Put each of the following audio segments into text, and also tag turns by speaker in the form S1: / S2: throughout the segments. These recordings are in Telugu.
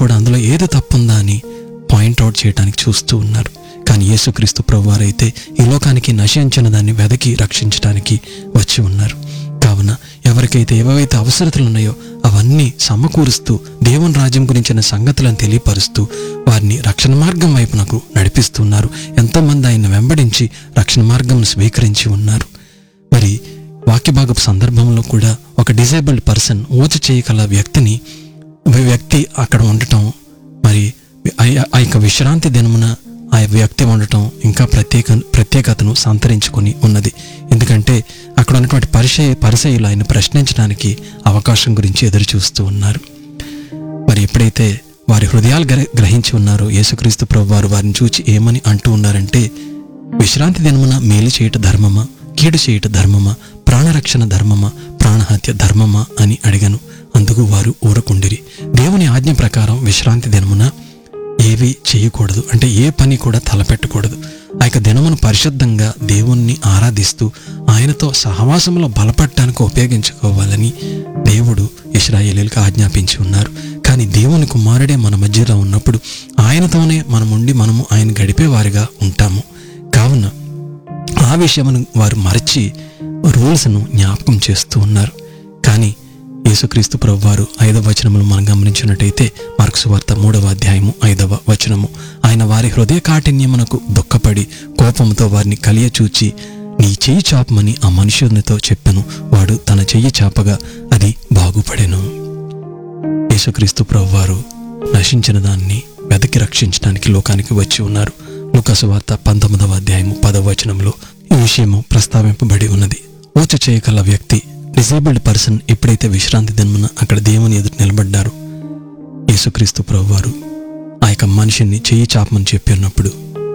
S1: కూడా అందులో ఏది తప్పుందా అని పాయింట్అవుట్ చేయడానికి చూస్తూ ఉన్నారు కానీ యేసుక్రీస్తు ప్రభువారైతే ఈ లోకానికి నశించిన దాన్ని వెదకి రక్షించడానికి వచ్చి ఉన్నారు కావున ఎవరికైతే ఏవైతే అవసరతలు ఉన్నాయో అవన్నీ సమకూరుస్తూ దేవుని రాజ్యం గురించిన సంగతులను తెలియపరుస్తూ వారిని రక్షణ మార్గం వైపు నాకు నడిపిస్తున్నారు ఎంతోమంది ఆయన వెంబడించి రక్షణ మార్గం స్వీకరించి ఉన్నారు మరి వాక్యభాగపు సందర్భంలో కూడా ఒక డిజేబుల్డ్ పర్సన్ ఊచ చేయగల వ్యక్తిని వ్యక్తి అక్కడ ఉండటం మరి ఆ- ఆ యొక్క విశ్రాంతి దినమున ఆ వ్యక్తి ఉండటం ఇంకా ప్రత్యేక ప్రత్యేకతను సంతరించుకొని ఉన్నది ఎందుకంటే అక్కడ ఉన్నటువంటి పరిచయ పరిచయులు ఆయన ప్రశ్నించడానికి అవకాశం గురించి ఎదురు చూస్తూ ఉన్నారు మరి ఎప్పుడైతే వారి హృదయాలు గ్ర- గ్రహించి ఉన్నారో యేసుక్రీస్తు ప్రభు వారు వారిని చూచి ఏమని అంటూ ఉన్నారంటే విశ్రాంతి దినమున మేలు చేయట ధర్మమా కీడు చేయట ధర్మమా ప్రాణరక్షణ ధర్మమా ప్రాణహత్య ధర్మమా అని అడిగను అందుకు వారు ఊరకుండిరి దేవుని ఆజ్ఞ ప్రకారం విశ్రాంతి దినమున ఏవి చేయకూడదు అంటే ఏ పని కూడా తలపెట్టకూడదు ఆ యొక్క దినమును పరిశుద్ధంగా దేవుణ్ణి ఆరాధిస్తూ ఆయనతో సహవాసంలో బలపడటానికి ఉపయోగించుకోవాలని దేవుడు ఇస్రాయేలీలకు ఆజ్ఞాపించి ఉన్నారు కానీ దేవుని కుమారుడే మన మధ్యలో ఉన్నప్పుడు ఆయనతోనే మనం ఉండి మనము ఆయన గడిపేవారిగా ఉంటాము కావున ఆ విషయమును వారు మరచి రూల్స్ను జ్ఞాపకం చేస్తూ ఉన్నారు కానీ యేసుక్రీస్తు ప్రభువారు ఐదవ వచనములు మనం గమనించినట్టయితే మార్క్సు వార్త మూడవ అధ్యాయము ఐదవ వచనము ఆయన వారి హృదయ కాఠిన్యమునకు దుఃఖపడి కోపంతో వారిని కలియచూచి నీ చెయ్యి చాపమని ఆ మనుషునితో చెప్పెను వాడు తన చెయ్యి చాపగా అది బాగుపడెను యేసుక్రీస్తు ప్రభువారు నశించిన దాన్ని వెదకి రక్షించడానికి లోకానికి వచ్చి ఉన్నారు లూకాసు వార్త పంతొమ్మిదవ అధ్యాయము పదవ వచనంలో ఈ విషయము ప్రస్తావింపబడి ఉన్నది ఊచ చేయగల వ్యక్తి డిసేబుల్డ్ పర్సన్ ఎప్పుడైతే విశ్రాంతి దినమున అక్కడ దేవుని ఎదురు నిలబడ్డారో యేసుక్రీస్తు ప్రభువారు ఆ యొక్క మనిషిని చెయ్యి చాపమని చెప్పి ఉన్నప్పుడు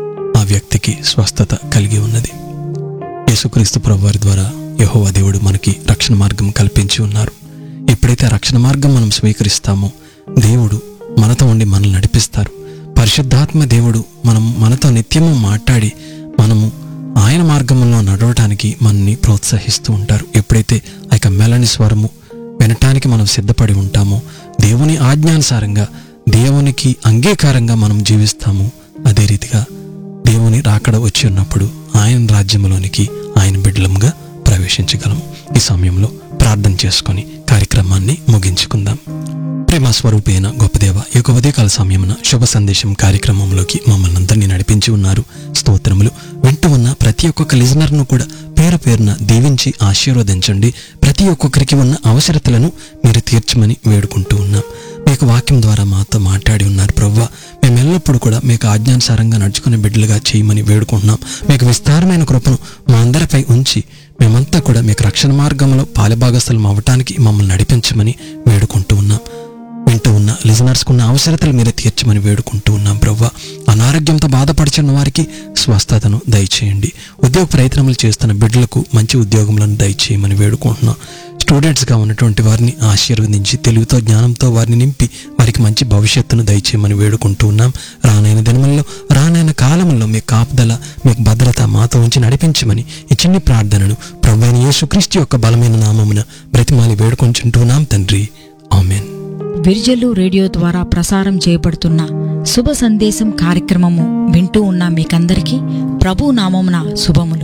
S1: ఆ వ్యక్తికి స్వస్థత కలిగి ఉన్నది యేసుక్రీస్తు ప్రభువారి ద్వారా యెహోవా దేవుడు మనకి రక్షణ మార్గం కల్పించి ఉన్నారు ఎప్పుడైతే ఆ రక్షణ మార్గం మనం స్వీకరిస్తామో దేవుడు మనతో ఉండి మనల్ని నడిపిస్తారు పరిశుద్ధాత్మ దేవుడు మనం మనతో నిత్యము మాట్లాడి మనము ఆయన మార్గంలో నడవటానికి మనల్ని ప్రోత్సహిస్తూ ఉంటారు ఎప్పుడైతే ఆ యొక్క మెలని స్వరము వినటానికి మనం సిద్ధపడి ఉంటామో దేవుని ఆజ్ఞానుసారంగా దేవునికి అంగీకారంగా మనం జీవిస్తాము అదే రీతిగా దేవుని రాకడ వచ్చి ఉన్నప్పుడు ఆయన రాజ్యంలోనికి ఆయన బిడ్డలంగా ప్రవేశించగలము ఈ సమయంలో ప్రార్థన చేసుకొని కార్యక్రమాన్ని ముగించుకుందాం ప్రేమ స్వరూపైన గొప్పదేవ ఈ యొక్క ఉదయకాల సమయమున శుభ సందేశం కార్యక్రమంలోకి మమ్మల్ని అందరినీ నడిపించి ఉన్నారు స్తోత్రములు వింటూ ఉన్న ప్రతి ఒక్కొక్క లిజనర్ను కూడా పేరు పేరున దీవించి ఆశీర్వదించండి ప్రతి ఒక్కొక్కరికి ఉన్న అవసరతలను మీరు తీర్చమని వేడుకుంటూ ఉన్నాం మీకు వాక్యం ద్వారా మాతో మాట్లాడి ఉన్నారు ప్రవ్వ మేము ఎల్లప్పుడూ కూడా మీకు ఆజ్ఞానుసారంగా నడుచుకునే బిడ్డలుగా చేయమని వేడుకుంటున్నాం మీకు విస్తారమైన కృపను మా అందరిపై ఉంచి మేమంతా కూడా మీకు రక్షణ మార్గంలో పాలిభాగస్థలం అవ్వటానికి మమ్మల్ని నడిపించమని వేడుకుంటూ ఉన్నాం వింటూ ఉన్న లిజనర్స్కు ఉన్న అవసరతలు మీరే తీర్చమని వేడుకుంటూ ఉన్నాం ప్రవ్వ అనారోగ్యంతో బాధపడుచున్న వారికి స్వస్థతను దయచేయండి ఉద్యోగ ప్రయత్నములు చేస్తున్న బిడ్డలకు మంచి ఉద్యోగములను దయచేయమని వేడుకుంటున్నాం స్టూడెంట్స్గా ఉన్నటువంటి వారిని ఆశీర్వదించి తెలివితో జ్ఞానంతో వారిని నింపి వారికి మంచి భవిష్యత్తును దయచేయమని వేడుకుంటూ ఉన్నాం రానైన దినముల్లో రానైన కాలంలో మీ కాపుదల మీకు భద్రత మాతో ఉంచి నడిపించమని ఈ చిన్ని ప్రార్థనను ప్రభు అయిన యేసుక్రీస్తు యొక్క బలమైన నామమున బ్రతిమాలి వేడుకొంచుంటున్నాం తండ్రి ఆమెన్
S2: విర్జలు రేడియో ద్వారా ప్రసారం చేయబడుతున్న శుభ సందేశం కార్యక్రమము వింటూ ఉన్న మీకందరికీ ప్రభు నామమున శుభములు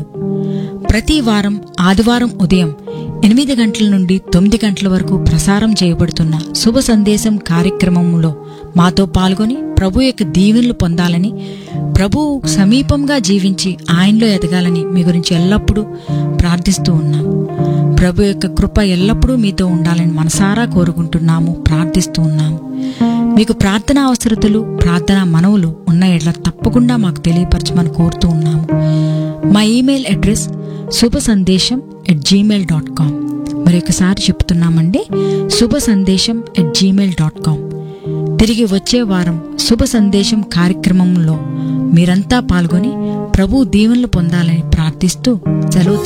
S2: ప్రతి వారం ఆదివారం ఉదయం ఎనిమిది గంటల నుండి తొమ్మిది గంటల వరకు ప్రసారం చేయబడుతున్న శుభ సందేశం కార్యక్రమములో మాతో పాల్గొని ప్రభు యొక్క దీవెనలు పొందాలని ప్రభు సమీపంగా జీవించి ఆయనలో ఎదగాలని మీ గురించి ఎల్లప్పుడూ ప్రార్థిస్తూ ఉన్నాం ప్రభు యొక్క కృప ఎల్లప్పుడూ మీతో ఉండాలని మనసారా కోరుకుంటున్నాము ప్రార్థిస్తూ ఉన్నాము మీకు ప్రార్థన అవసరతలు ప్రార్థన మనవులు ఉన్న ఎడ్ల తప్పకుండా మాకు తెలియపరచమని కోరుతూ ఉన్నాము మా ఈమెయిల్ అడ్రస్ శుభ సందేశం ఎట్ జీమెయిల్ డాట్ కామ్ మరి ఒకసారి చెప్తున్నామండి శుభ సందేశం ఎట్ జీమెయిల్ డాట్ కామ్ తిరిగి వచ్చే వారం శుభ సందేశం కార్యక్రమంలో మీరంతా పాల్గొని ప్రభు దీవెనలు పొందాలని ప్రార్థిస్తూ సెలవు